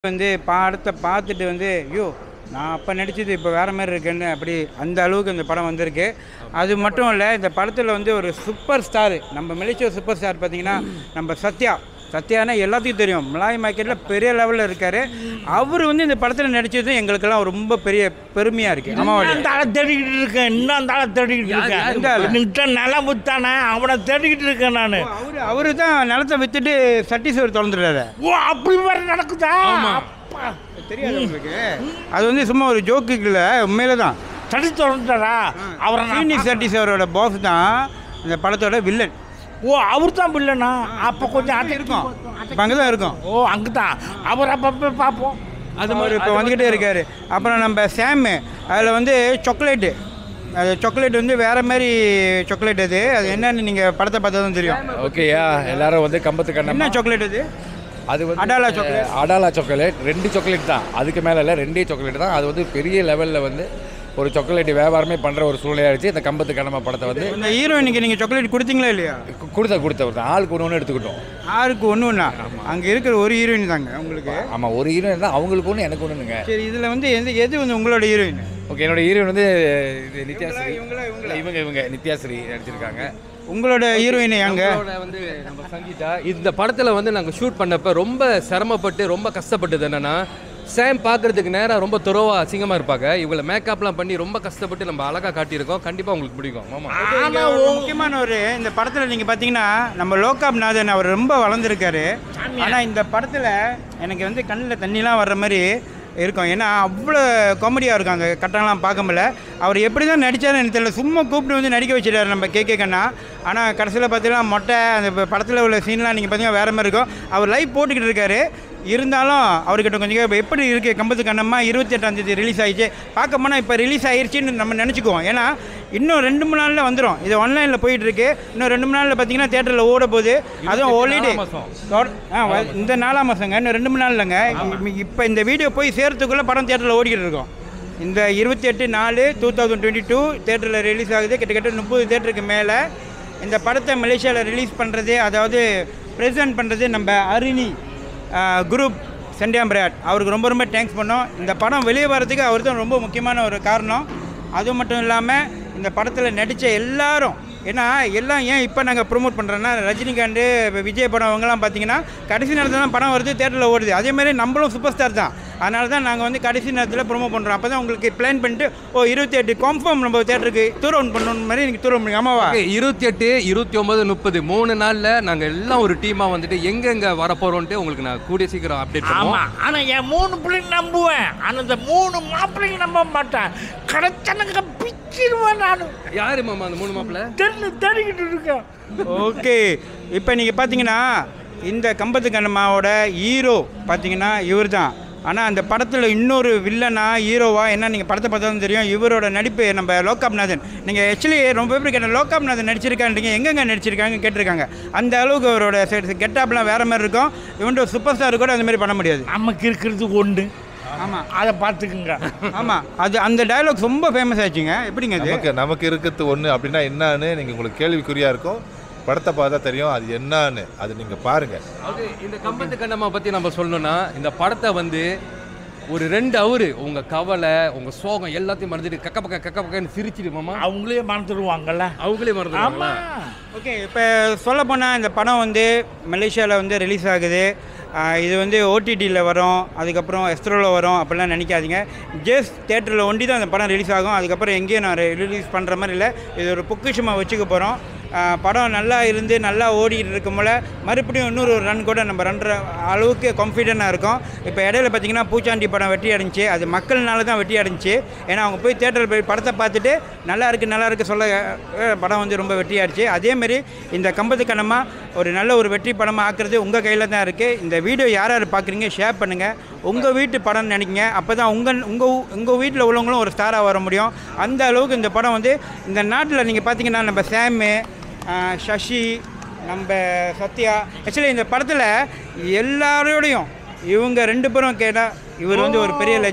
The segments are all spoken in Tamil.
வந்து படத்தை பார்த்துட்டு வந்து ஐயோ நான் அப்போ நடித்தது இப்போ வேறு மாதிரி இருக்குன்னு அப்படி அந்த அளவுக்கு இந்த படம் வந்திருக்கு அது மட்டும் இல்லை இந்த படத்தில் வந்து ஒரு சூப்பர் ஸ்டார் நம்ம மலேசியா சூப்பர் ஸ்டார் பார்த்தீங்கன்னா நம்ம சத்யா சத்யானா எல்லாத்துக்கும் தெரியும் மலாய் மார்க்கெட்டில் பெரிய லெவலில் இருக்கார் அவர் வந்து இந்த படத்தில் நடித்தது எங்களுக்கெல்லாம் ரொம்ப பெரிய பெருமையாக இருக்குது ஆமாவாடி அந்த ஆளை தேடிக்கிட்டு இருக்கேன் இன்னும் அந்த ஆளை தேடிக்கிட்டு இருக்கேன் எந்த ஆளு? என்கிட்ட நிலம் வித்தானே அவனை தேடிக்கிட்டு இருக்கேன் நான் அவர் அவரு தான் நிலத்தை விற்றுட்டு சட்டி சோறு திறந்துடுறாரு ஓ அப்படி வேற நடக்குதா அப்பா. தெரியாது உங்களுக்கு அது வந்து சும்மா ஒரு ஜோக்குக்கு இல்லை உண்மையில தான் தடி திறந்துட்டாரா அவரை நான் ஃபீனிக்ஸ் சட்டிஸ் அவரோட பாஸ் தான் இந்த படத்தோட வில்லன் ஓ அவர் தான் பிள்ளைண்ணா அப்போ கொஞ்சம் அடக்கி இருக்கும் இப்போ அங்கே தான் இருக்கும் ஓ அங்கே தான் அவர் அப்போ போய் பார்ப்போம் அது மாதிரி இப்போ வந்துக்கிட்டே இருக்காரு அப்புறம் நம்ம சாமு அதில் வந்து சாக்லேட்டு அது சாக்லேட் வந்து வேறு மாதிரி சாக்லேட் அது அது என்னன்னு நீங்கள் படத்தை பார்த்தா தான் தெரியும் ஓகேயா எல்லாரும் வந்து கம்பத்து என்ன கண்ணம்மா சாக்லேட் அது அது வந்து அடாலா chocolate. அடாலா சாக்லேட் ரெண்டு சாக்லேட் தான் அதுக்கு மேலே இல்லை ரெண்டே சாக்லேட் தான் அது வந்து பெரிய லெவலில் வந்து ஒரு சாக்லேட் வியாபாரமே பண்ணுற ஒரு சூழ்நிலையாச்சு இந்த கம்பத்து கண்ணம்மா படத்தை வந்து இந்த ஹீரோயினுக்கு நீங்கள் சாக்லேட் கொடுத்தீங்களா இல்லையா கு- கொடுத்த கொடுத்தவர் தான் ஆளுக்கு ஒன்று ஒன்று எடுத்துக்கிட்டோம் ஆறுக்கு ஒன்று ஒன்றா அங்கே இருக்கிற ஒரு ஹீரோயின் தாங்க உங்களுக்கு ஆமாம் ஒரு ஹீரோயின் தான் அவங்களுக்கு ஒன்று எனக்கு ஒன்றுங்க சரி இதில் வந்து எது எது வந்து உங்களோட ஹீரோயின் ஓகே என்னோட ஹீரோயின் வந்து இது நித்யாஸ்ரீ இவங்களா இல்லை இவங்க இவங்க நித்யாஸ்ரீ நடிச்சிருக்காங்க உங்களோட ஹீரோயின் எங்க நம்மளோட வந்து நம்ம சங்கீதா இந்த படத்தில் வந்து நாங்கள் ஷூட் பண்ணப்ப ரொம்ப சிரமப்பட்டு ரொம்ப கஷ்டப்பட்டது என்னன்னா சேம் பார்க்கறதுக்கு நேராக ரொம்ப துறவா அசிங்கமாக இருப்பாங்க இவங்களை மேக்கப்லாம் பண்ணி ரொம்ப கஷ்டப்பட்டு நம்ம அழகாக காட்டியிருக்கோம் கண்டிப்பாக உங்களுக்கு பிடிக்கும் ஆமாம் இங்க ஒரு முக்கியமான ஒரு இந்த படத்தில் நீங்கள் பார்த்தீங்கன்னா நம்ம லோகாப் நாதன் அவர் ரொம்ப வளர்ந்துருக்காரு ஆனால் இந்த படத்தில் எனக்கு வந்து கண்ணில் தண்ணிலாம் வர்ற மாதிரி இருக்கும் ஏன்னா அவ்வளோ காமெடியாக இருக்கும் அந்த கட்டம்லாம் பார்க்க முடியல அவர் எப்படி தான் நடித்தாரு எனக்கு தெரியல சும்மா கூப்பிட்டு வந்து நடிக்க வச்சிட்டாரு நம்ம கே கே கண்ணா ஆனால் கடைசியில் பார்த்தீங்கன்னா மொட்டை அந்த படத்தில் உள்ள சீன்லாம் நீங்கள் பார்த்தீங்கன்னா வேறு மாதிரி இருக்கும் அவர் லைவ் போட்டுக்கிட்டு இருக்காரு இருந்தாலும் அவர்கிட்ட கொஞ்சம் இப்ப எப்படி இருக்குது கம்பத்து கண்ணம்மா இருபத்தி எட்டாம் தேதி ரிலீஸ் ஆயிடுச்சு பார்க்க போனால் இப்போ ரிலீஸ் ஆயிடுச்சுன்னு நம்ம நினச்சிக்குவோம் ஏன்னா இன்னும் ரெண்டு மூணு நாளில் வந்துடும் இது ஆன்லைனில் போயிட்டு இருக்கு இன்னும் ரெண்டு மூணு நாளில் பார்த்தீங்கன்னா தேட்டரில் ஓட போகுது அதுவும் ஹாலிடே ஆ வ- இந்த நாலாம் மாதங்க இன்னும் ரெண்டு மூணு நாள் இல்லைங்க இப்போ இந்த வீடியோ போய் சேர்த்துக்குள்ளே படம் தேட்டரில் ஓடிக்கிட்டு இருக்கோம் இந்த இருபத்தி எட்டு நாலு டூ தௌசண்ட் டுவெண்ட்டி டூ தேட்டரில் ரிலீஸ் ஆகுது கிட்டத்தட்ட முப்பது தேட்டருக்கு மேலே இந்த படத்தை மலேசியாவில் ரிலீஸ் பண்ணுறது அதாவது ப்ரெசென்ட் பண்ணுறது நம்ம அரிணி குரூப் சென்டியாம்பிராட் அவருக்கு ரொம்ப ரொம்ப தேங்க்ஸ் பண்ணோம் இந்த படம் வெளியே வரதுக்கு அவர் தான் ரொம்ப முக்கியமான ஒரு காரணம் அது மட்டும் இல்லாமல் இந்த படத்தில் நடித்த எல்லாரும் ஏன்னா எல்லாம் ஏன் இப்போ நாங்கள் ப்ரொமோட் பண்ணுறோன்னா ரஜினிகாந்த் இப்போ விஜய் படம் அவங்கலாம் பார்த்தீங்கன்னா கடைசி நேரத்தில் தான் படம் வருது தேட்டரில் ஓடுது அதே மாதிரி நம்மளும் சூப்பர் ஸ்டார் தான் அதனால தான் நாங்கள் வந்து கடைசி நேரத்தில் ப்ரொமோட் பண்ணுறோம் அப்போ தான் உங்களுக்கு பிளான் பண்ணிட்டு ஓ இருபத்தி எட்டு கன்ஃபார்ம் நம்ம தேட்டருக்கு தூரம் பண்ணணும் மாதிரி நீங்கள் தூரம் பண்ணுங்க ஆமாவா இருபத்தி எட்டு இருபத்தி ஒன்பது முப்பது மூணு நாளில் நாங்கள் எல்லாம் ஒரு டீமாக வந்துட்டு எங்கெங்கே வரப்போகிறோன்ட்டு உங்களுக்கு நான் கூடிய சீக்கிரம் அப்டேட் ஆமா பண்ணுவோம் ஆனா என் மூணு பிள்ளைங்க நம்புவேன் ஆனா இந்த மூணு மாப்பிள்ளைங்க நம்ப மாட்டேன் கிடைச்சனுங்க பிச்சிருவேன் நான் யாரு மாமா அந்த மூணு மாப்பிள்ள தெரியல தேடிக்கிட்டு இருக்கேன் ஓகே இப்போ நீங்கள் பார்த்தீங்கன்னா இந்த கம்பத்து கண்ணம்மாவோட ஹீரோ பார்த்தீங்கன்னா இவர் தான் ஆனால் அந்த படத்தில் இன்னொரு வில்லனா ஹீரோவா என்ன நீங்கள் படத்தை பார்த்தா தான் தெரியும் இவரோட நடிப்பு நம்ம லோகாப்நாதன் நீங்கள் ஆக்சுவலி ரொம்ப பேர் கேட்ட லோகாப்நாதன் நடிச்சிருக்கான்றீங்க எங்கெங்க நடிச்சிருக்காங்க கேட்டிருக்காங்க அந்த அளவுக்கு அவரோட கெட்டப்லாம் வேறு மாதிரி இருக்கும் இவன்ட்டு சூப்பர் ஸ்டார் கூட அந்த மாதிரி பண்ண முடியாது நமக்கு இருக்கிறது ஒன்று ஆமாம் அதை பார்த்துக்குங்க ஆமாம் அது அந்த டயலாக் ரொம்ப ஃபேமஸ் ஆச்சுங்க எப்படிங்க அது நமக்கு நமக்கு இருக்கிறது ஒன்று அப்படின்னா என்னன்னு நீங்கள் உங்களுக்கு கேள்விக்குறியாக இருக்கும் படத்தை பார்த்தா தெரியும் அது என்னன்னு அது நீங்கள் பாருங்கள் அது இந்த கம்பத்து கண்ணம்மா பற்றி நம்ம சொல்லணும்னா இந்த படத்தை வந்து ஒரு ரெண்டு அவரு உங்கள் கவலை உங்கள் சோகம் எல்லாத்தையும் மறந்துட்டு கக்க பக்க கக்க பக்கன்னு சிரிச்சிட்டு மாமா அவங்களே மறந்துடுவாங்கல்ல அவங்களே ஆமா மறந்துடுவாங்களா ஓகே இப்போ சொல்ல போனால் இந்த படம் வந்து மலேசியாவில் வந்து ரிலீஸ் ஆகுது ஆஹ் இது வந்து ஓடிடியில் வரும் அதுக்கப்புறம் எஸ்ட்ரோவில் வரும் அப்படிலாம் நினைக்காதீங்க ஜஸ்ட் தேட்டரில் ஒண்டி தான் அந்த படம் ரிலீஸ் ஆகும் அதுக்கப்புறம் எங்கேயும் நான் ரிலீஸ் பண்ணுற மாதிரி இல்லை இது ஒரு பொக்கிஷமாக வச்சுக்க போகிறோம் படம் நல்லா இருந்து நல்லா ஓடிட்டு இருக்கும் போல மறுபடியும் இன்னொரு ஒரு ரன் கூட நம்ம ரன்ற அளவுக்கு கான்ஃபிடென்ட்டாக இருக்கும் இப்போ இடையில பார்த்தீங்கன்னா பூச்சாண்டி படம் வெற்றி அடைஞ்சிச்சு அது மக்கள்னால தான் வெற்றி அடைஞ்சிச்சு ஏன்னா அவங்க போய் தேட்டரில் போய் படத்தை பார்த்துட்டு நல்லா இருக்கு நல்லா இருக்கு சொல்ல அஹ், படம் வந்து ரொம்ப வெற்றி ஆயிடுச்சு அதேமாரி இந்த கம்பத்து கண்ணமா ஒரு நல்ல ஒரு வெற்றி படமாக ஆக்குறது உங்கள் கையில் தான் இருக்குது இந்த வீடியோ யார் யார் பார்க்குறீங்க ஷேர் பண்ணுங்கள் உங்கள் வீட்டு படம்னு நினைக்கிங்க அப்போ தான் உங்கள் உங்கள் உங்கள் வீட்டில் உள்ளவங்களும் ஒரு ஸ்டாராக வர முடியும் அந்த அளவுக்கு இந்த படம் வந்து இந்த நாட்டில் நீங்கள் பார்த்தீங்கன்னா நம்ம சாமு ஆஹ், சசி நம்ம சத்யா ஆக்சுவலி இந்த படத்தில் எல்லாரோடையும் இவங்க ரெண்டு பேரும் கேட்டால் இவர் வந்து ஒரு பெரிய லெஜண்ட்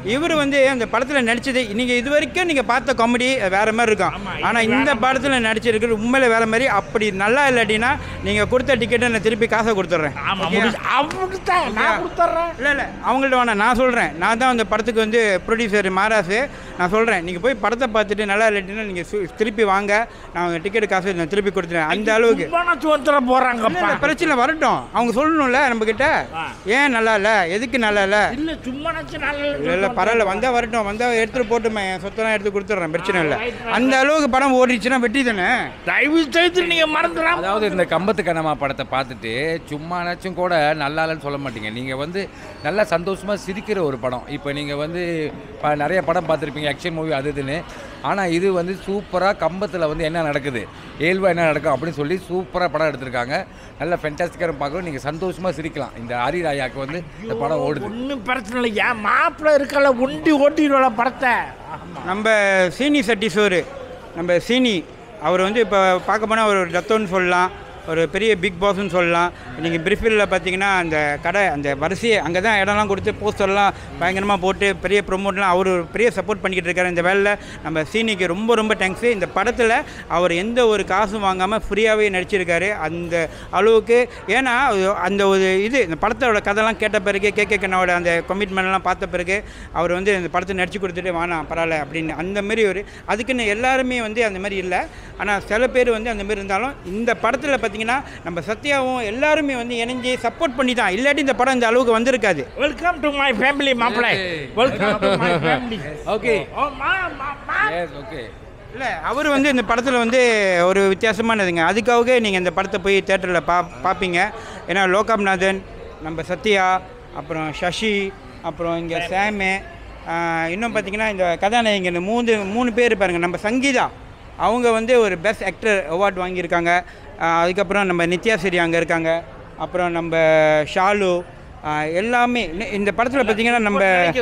இவர் வந்து அந்த படத்தில் நடிச்சது நீங்கள் இது வரைக்கும் நீங்கள் பார்த்த காமெடி வேறு மாதிரி இருக்கும் ஆனால் இந்த படத்தில் நடிச்சிருக்கிறது உண்மையில வேறு மாதிரி அப்படி நல்லா இல்லாட்டினா நீங்கள் கொடுத்த டிக்கெட்டை நான் திருப்பி காசை கொடுத்துட்றேன் ஆமா முடிச்சு அப்படித்தான் நான் கொடுத்துட்றேன் இல்லை இல்லை அவங்கள்ட்ட வேணாம் நான் சொல்கிறேன் நான் தான் அந்த படத்துக்கு வந்து ப்ரொடியூசர் மாராசு நான் சொல்கிறேன் நீங்கள் போய் படத்தை பார்த்துட்டு நல்லா இல்லாட்டினா நீங்கள் திருப்பி வாங்க நான் டிக்கெட் காசு நான் திருப்பி கொடுத்துறேன் அந்த அளவுக்கு சும்மா வந்துட போறாங்கப்பா இல்ல, இல்ல, பிரச்சனை வரட்டும் அவங்க சொல்லணும்ல நம்ம கிட்ட ஏன் நல்லா இல்ல எதுக்கு நல்லா இல்ல இல்ல சும்மா நினைச்சு இல்ல இல்ல நல்ல பரவாயில்ல வந்தா வரட்டும் வந்தா எடுத்துட்டு போட்டுமே என் சொத்தெல்லாம் எடுத்து கொடுத்துட்றேன் பிரச்சனை இல்லை அந்த அளவுக்கு படம் ஓடிச்சுன்னா வெற்றி தானே தயவு செய்து நீங்க மறந்துடாம அதாவது இந்த கம்பத்து கண்ணம்மா படத்தை பார்த்துட்டு சும்மானாச்சும் கூட நல்லா இல்லைன்னு சொல்ல மாட்டீங்க நீங்கள் வந்து நல்லா சந்தோஷமாக சிரிக்கிற ஒரு படம் இப்போ நீங்கள் வந்து ப நிறைய படம் பார்த்துருப்பீங்க ஆக்ஷன் மூவி அது இதுன்னு ஆனால் இது வந்து சூப்பராக கம்பத்தில் வந்து என்ன நடக்குது இயல்பாக என்ன நடக்கும் அப்படின்னு சொல்லி சூப்பராக படம் எடுத்திருக்காங்க நல்ல ஃபென்டாஸ்டிக்காக பார்க்கணும் நீங்கள் சந்தோஷமாக சிரிக்கலாம் இந்த ஹரி ராயாக்கு வந்து இந்த படம் ஓடுது ஒன்றும் பிரச்சனை இல்லை என் மாப்பிள்ளை இருக்கல ஒண்டி ஓட்டிடுவோம் படத்தை ஆமா நம்ம சீனி சட்டி சோறு நம்ம சீனி அவர் வந்து இப்போ பார்க்க போனால் அவர் ஒரு ரத்தம்னு சொல்லலாம் ஒரு பெரிய பிக் பாஸ்னு சொல்லலாம் நீங்கள் பிரிஃபில்ல பார்த்தீங்கன்னா அந்த கடை அந்த வரிசையை அங்கே தான் இடம்லாம் கொடுத்து போஸ்டர்லாம் பயங்கரமாக போட்டு பெரிய ப்ரொமோட்லாம் அவர் ஒரு பெரிய சப்போர்ட் பண்ணிக்கிட்டு இருக்காரு இந்த வேலையில் நம்ம சீனிக்கு ரொம்ப ரொம்ப தேங்க்ஸு இந்த படத்தில் அவர் எந்த ஒரு காசும் வாங்காமல் ஃப்ரீயாகவே நடிச்சிருக்காரு அந்த அளவுக்கு ஏன்னா அது- அந்த ஒரு இது இந்த படத்தோட கதைலாம் கேட்ட பிறகு கே கே கண்ணாவோட அந்த கமிட்மெண்ட்லாம் பார்த்த பிறகு அவர் வந்து இந்த படத்தை நடிச்சு கொடுத்துட்டு வானா பரவாயில்ல அப்படின்னு அந்த மாதிரி ஒரு அதுக்குன்னு எல்லாருமே வந்து அந்த மாதிரி இல்லை ஆனால் சில பேர் வந்து அந்த மாதிரி இருந்தாலும் இந்த படத்தில் பார்த்தீங்கன்னா நம்ம சத்யாவும் எல்லாருமே வந்து இணைஞ்சு சப்போர்ட் பண்ணி தான் இல்லாட்டி இந்த படம் இந்த அளவுக்கு வந்திருக்காது வெல்கம் டு மை ஃபேமிலி மாப்பிள்ளை welcome to my family okay ஓ மா மா மா எஸ் ஓகே இல்லை அவர் வந்து இந்த படத்தில் வந்து ஒரு வித்தியாசமானதுங்க அதுக்காகவே நீங்கள் இந்த படத்தை போய் தேட்டரில் பா பார்ப்பீங்க ஏன்னா லோகாம்நாதன் நம்ம சத்யா அப்புறம் சசி அப்புறம் இங்கே சாமு ஆஹ் இன்னும் பார்த்தீங்கன்னா இந்த கதாநாயகன் மூணு மூணு பேர் பாருங்கள் நம்ம சங்கீதா அவங்க வந்து ஒரு பெஸ்ட் ஆக்டர் அவார்ட் வாங்கியிருக்காங்க ஆஹ் அதுக்கப்புறம் நம்ம நித்யா ஸ்ரீ அங்கே இருக்காங்க அப்புறம் நம்ம ஷாலு ஆஹ் எல்லாமே இன்னும் இந்த படத்தில் பார்த்தீங்கன்னா நம்ம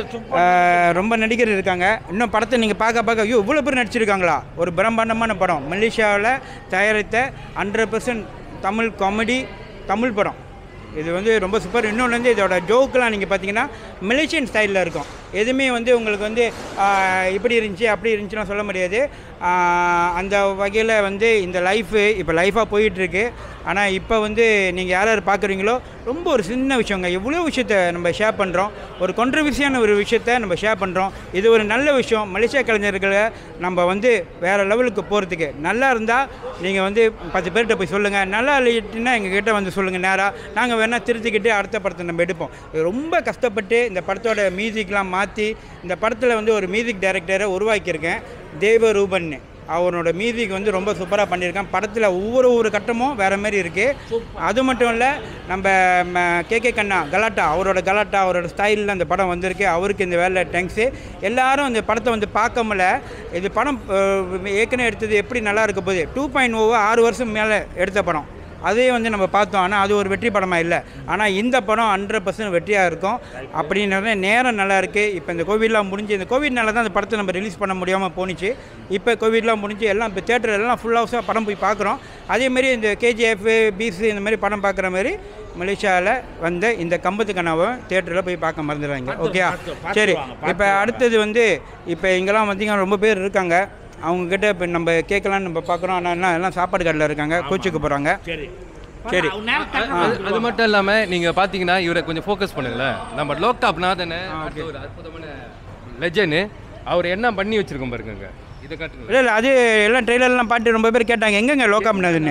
ஆஹ் ரொம்ப நடிகர் இருக்காங்க இன்னும் படத்தை நீங்கள் பார்க்க பார்க்க ஐயோ இவ்வளோ பேர் நடிச்சிருக்காங்களா ஒரு பிரம்மாண்டமான படம் மலேசியாவில் தயாரித்த ஹண்ட்ரட் தமிழ் காமெடி தமிழ் படம் இது வந்து ரொம்ப சூப்பர் இன்னொன்று வந்து இதோட ஜோக்கெலாம் நீங்கள் பார்த்தீங்கன்னா மலேசியன் ஸ்டைலில் இருக்கும் எதுவுமே வந்து உங்களுக்கு வந்து ஆஹ், இப்படி இருந்துச்சு அப்படி இருந்துச்சுலாம் சொல்ல முடியாது ஆஹ், அந்த வகையில் வந்து இந்த லைஃபு இப்போ லைஃபாக போயிட்டுருக்கு ஆனால் இப்போ வந்து நீங்கள் யார் யார் பார்க்குறீங்களோ ரொம்ப ஒரு சின்ன விஷயங்க எவ்வளோ விஷயத்த நம்ம ஷேர் பண்ணுறோம் ஒரு கொண்ட்ரவர்சியான ஒரு விஷயத்த நம்ம ஷேர் பண்ணுறோம் இது ஒரு நல்ல விஷயம் மலேசியா கலைஞர்களை நம்ம வந்து வேறு லெவலுக்கு போகிறதுக்கு நல்லா இருந்தால் நீங்கள் வந்து பத்து பேர்கிட்ட போய் சொல்லுங்கள் நல்லா இல்லைன்னா எங்ககிட்ட வந்து சொல்லுங்கள் நேராக நாங்கள் வேணால் திருத்திக்கிட்டு அடுத்த படத்தை நம்ம எடுப்போம் இது ரொம்ப கஷ்டப்பட்டு இந்த படத்தோட மியூசிக்லாம் மாற்றி இந்த படத்தில் வந்து ஒரு மியூசிக் டைரக்டரை உருவாக்கியிருக்கேன் தேவரூபன்னு அவனோட மியூசிக் வந்து ரொம்ப சூப்பராக பண்ணியிருக்கான் படத்தில் ஒவ்வொரு ஒரு கட்டமும் வேறு மாதிரி இருக்குது அது மட்டும் இல்லை நம்ம கே கே கண்ணா கலாட்டா அவரோட கலாட்டா அவரோட ஸ்டைலில் அந்த படம் வந்திருக்கு அவருக்கு இந்த வேலை தேங்க்ஸு எல்லாரும் இந்த படத்தை வந்து பார்க்கமல இது படம் அஹ், ஏற்கனவே எடுத்தது எப்படி நல்லா இருக்க போகுது டூ பாயிண்ட் ஓவோ ஆறு வருஷம் மேலே எடுத்த படம் அதே வந்து நம்ம பார்த்தோம் ஆனால் அது ஒரு வெற்றி படமாக இல்லை ஆனால் இந்த படம் ஹண்ட்ரட் பர்சன்ட் வெற்றியாக இருக்கும் அப்படின்றது நேரம் நல்லா இருக்குது இப்போ இந்த கோவிட்லாம் முடிஞ்சு இந்த கோவிட்னால தான் அந்த படத்தை நம்ம ரிலீஸ் பண்ண முடியாமல் போணுச்சு இப்போ கோவிட்லாம் முடிஞ்சு எல்லாம் இப்போ தேட்டர் எல்லாம் ஃபுல் ஹவுஸாக படம் போய் பார்க்குறோம் அதேமாரி இந்த கேஜிஎஃப் பிசி இந்த மாதிரி படம் பார்க்குற மாதிரி மலேசியாவில் வந்த இந்த கம்பத்து கனாவை தேட்டரில் போய் பார்க்க மறந்துடுறாங்க ஓகே பார்த்து- பார்த்து சரி வாங்க, பார்த்து இப்போ அடுத்தது வந்து இப்போ இங்கெல்லாம் பார்த்தீங்கன்னா ரொம்ப பேர் இருக்காங்க அவங்கக்கிட்ட இப்போ நம்ம கேட்கலான்னு நம்ம பார்க்குறோம் ஆனால் எல்லாம் எல்லாம் சாப்பாடு கடையில் இருக்காங்க கோச்சுக்கு போகிறாங்க சரி சரி. அவன் நேரம் அது அது மட்டும் இல்லாமல் நீங்கள் பார்த்தீங்கன்னா இவரை கொஞ்சம் ஃபோக்கஸ் பண்ணுங்களேன் நம்ம லோக்டாப் நாதனை அடுத்த ஒரு அற்புதமான லெஜன்னு அவர் என்ன பண்ணி வச்சிருக்கோம் பாருங்க இதை காட்டுங்க இல்லை இல்லை அது எல்லாம் ட்ரெய்லர்லாம் பாட்டு ரொம்ப பேர் கேட்டாங்க எங்கெங்க லோகாம்னதுன்னு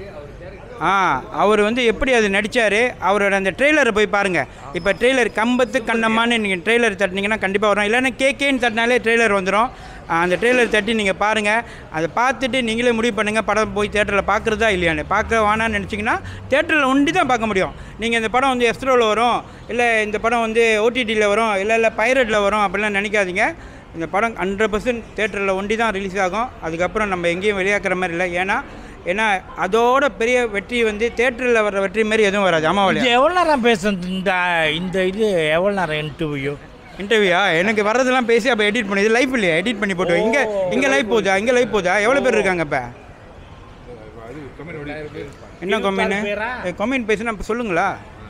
ஆ அவர் வந்து எப்படி அது நடித்தார் அவரோட அந்த ட்ரெய்லரை போய் பாருங்கள் இப்போ ட்ரெய்லர் கம்பத்து கண்ணம்மான்னு நீங்கள் ட்ரெய்லர் தட்டினீங்கன்னா கண்டிப்பாக வரும் இல்லைன்னா கேகேன்னு தட்டினாலே ட்ரெய்லர் வந்துடும் அந்த ட்ரெய்லர் தட்டி நீங்கள் பாருங்கள் அதை பார்த்துட்டு நீங்களே முடிவு பண்ணுங்கள் படம் போய் தேட்டரில் பார்க்குறதா இல்லையான்னு பார்க்க வேணான்னு நினச்சிங்கன்னா தேட்டரில் ஒண்டி தான் பார்க்க முடியும் நீங்கள் இந்த படம் வந்து எஸ்ட்ரோவில் வரும் இல்லை இந்த படம் வந்து ஓடிடியில் வரும் இல்லை இல்லை பைரட்டில் வரும் அப்படிலாம் நினைக்காதீங்க இந்த படம் ஹண்ட்ரட் பர்சன்ட் தேட்டரில் ஒண்டி தான் ரிலீஸ் ஆகும் அதுக்கப்புறம் நம்ம எங்கேயும் வெளியாக்குற மாதிரி இல்லை ஏன்னா ஏன்னா அதோட பெரிய வெற்றி வந்து தேட்டரில் வர்ற வெற்றி மாதிரி எதுவும் வராது இது அமாவாலி எவ்வளோ நேரம் பேசுறது இந்த இந்த இது எவ்வளோ நேரம் இன்டர்வியூ இன்டர்வியூயா எனக்கு வர்றதெல்லாம் பேசி அப்போ எடிட் பண்ணி இது லைஃப் இல்லையா எடிட் பண்ணி போட்டு இங்கே இங்கே லைவ் போகுதா இங்கே லைவ் போகுதா எவ்வளோ பேர் இருக்காங்க இப்போ என்ன கொமெண்ட் பேரா? கொமெண்ட் பேசுனா இப்போ சொல்லுங்களா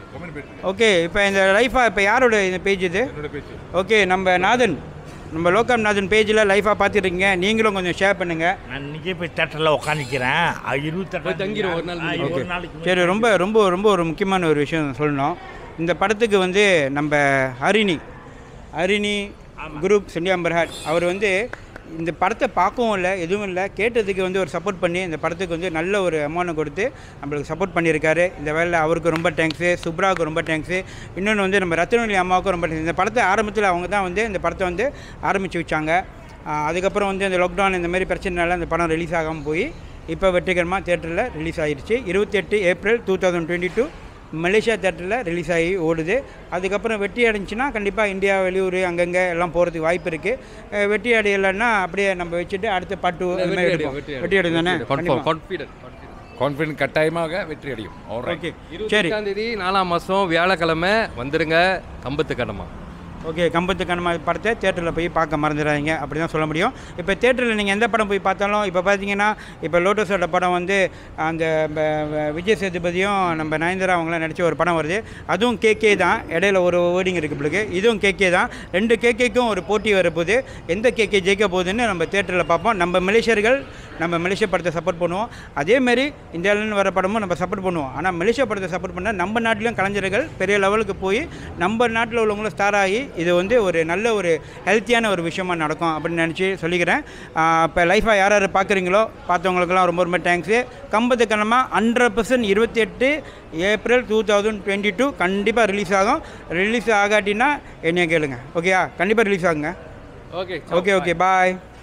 ஓகே இப்போ இந்த லைஃபாக இப்போ யாரோட இந்த பேஜ் இது ஓகே நம்ம நாதன் நம்ம லோகம் நாதன் பேஜில் லைஃபாக பார்த்துருக்கீங்க நீங்களும் கொஞ்சம் ஷேர் பண்ணுங்கள் நான் இன்னைக்கே போய் தேட்டரில் உட்காந்துக்கிறேன் போய் தங்கிரும் ஒரு நாள் இருபத்தெட்டு ஓகே ஒரு நாளைக்கு சரி ரொம்ப ரொம்ப ரொம்ப ஒரு முக்கியமான ஒரு விஷயம் சொல்லணும் இந்த படத்துக்கு வந்து நம்ம ஹரிணி ஹரிணி குரூப் சென்டியாம்பர்ஹாட் அவர் வந்து இந்த படத்தை பார்க்கவும் இல்லை எதுவும் இல்லை கேட்டதுக்கு வந்து ஒரு சப்போர்ட் பண்ணி இந்த படத்துக்கு வந்து நல்ல ஒரு அமௌண்ட்டை கொடுத்து நம்மளுக்கு சப்போர்ட் பண்ணியிருக்காரு இந்த வேலையில் அவருக்கு ரொம்ப தேங்க்ஸு சுப்ராவுக்கு ரொம்ப தேங்க்ஸு இன்னொன்று வந்து நம்ம ரத்னவலி அம்மாவுக்கும் ரொம்ப தேங்க்ஸ் இந்த படத்தை ஆரம்பத்தில் அவங்க தான் வந்து இந்த படத்தை வந்து ஆரம்பித்து வச்சாங்க ஆஹ் அதுக்கப்புறம் வந்து அந்த லாக்டவுன் இந்த மாதிரி பிரச்சனைனால அந்த படம் ரிலீஸ் ஆகாமல் போய் இப்போ வெற்றிகரமாக தேட்டரில் ரிலீஸ் ஆயிருச்சு இருபத்தெட்டு April two thousand twenty two Malaysia தேட்டரில் ரிலீஸ் ஆகி ஓடுது அதுக்கப்புறம் வெற்றி அடைஞ்சுன்னா கண்டிப்பாக இந்தியா வெளியூர் அங்கங்கே எல்லாம் போகிறதுக்கு வாய்ப்பு இருக்குது வெற்றி அடையலைன்னா அப்படியே நம்ம வச்சுட்டு அடுத்த பாட்டு அந்த மாதிரி எடுப்போம் வெற்றி அடையும் தானே கன்ஃபார்ம் கான்ஃபிடென்ட் கான்ஃபிடன்ட் கட்டாயமாக வெற்றி அடையும் Alright. ஓகே சரி இருபத்தாம் தேதி நாலாம் மாதம் வியாழக்கிழமை வந்துருங்க கம்பத்து கடமா ஓகே கம்பத்து கண்ணமா படத்தை தேட்டரில் போய் பார்க்க மறந்துடாதீங்க அப்படி தான் சொல்ல முடியும் இப்போ தேட்டரில் நீங்கள் எந்த படம் போய் பார்த்தாலும் இப்போ பார்த்தீங்கன்னா இப்போ லோட்டஸோட படம் வந்து அந்த ப- வ- விஜய் சேதுபதியும் நம்ம நயன்தாரா அவங்களாம் நடித்த ஒரு படம் வருது அதுவும் கேகே தான் இடையில ஒரு வேர்டிங் இருக்குது பிள்ளைக்கு இதுவும் கேகே தான் ரெண்டு கேகேக்கும் ஒரு போட்டி வரப்போகுது எந்த கேகே ஜெயிக்க போகுதுன்னு நம்ம தேட்டரில் பார்ப்போம் நம்ம மலேசியர்கள் நம்ம மலேசிய படத்தை சப்போர்ட் பண்ணுவோம் அதேமாரி இந்தியாவிலேருந்து வர படமும் நம்ம சப்போர்ட் பண்ணுவோம் ஆனால் மலேசியா படத்தை சப்போர்ட் பண்ணால் நம்ம நாட்டிலையும் கலைஞர்கள் பெரிய லெவலுக்கு போய் நம்ம நாட்டில் உள்ளவங்களும் ஸ்டார் ஆகி இது வந்து ஒரு நல்ல ஒரு ஹெல்த்தியான ஒரு விஷயமா நடக்கும் அப்படின்னு நினச்சி சொல்லிக்கிறேன் இப்போ லைஃபாக யார் யார் பார்க்குறீங்களோ பார்த்தவங்களுக்கெல்லாம் ரொம்ப ரொம்ப தேங்க்ஸு கம்பத்து கணமாக ஹண்ட்ரட் பர்சன்ட் இருபத்தி எட்டு April two thousand twenty two கண்டிப்பாக ரிலீஸ் ஆகும் ரிலீஸ் ஆகாட்டினா என்னைய கேளுங்க ஓகேயா கண்டிப்பாக ரிலீஸ் ஆகுங்க ஓகே ஓகே ஓகே பாய்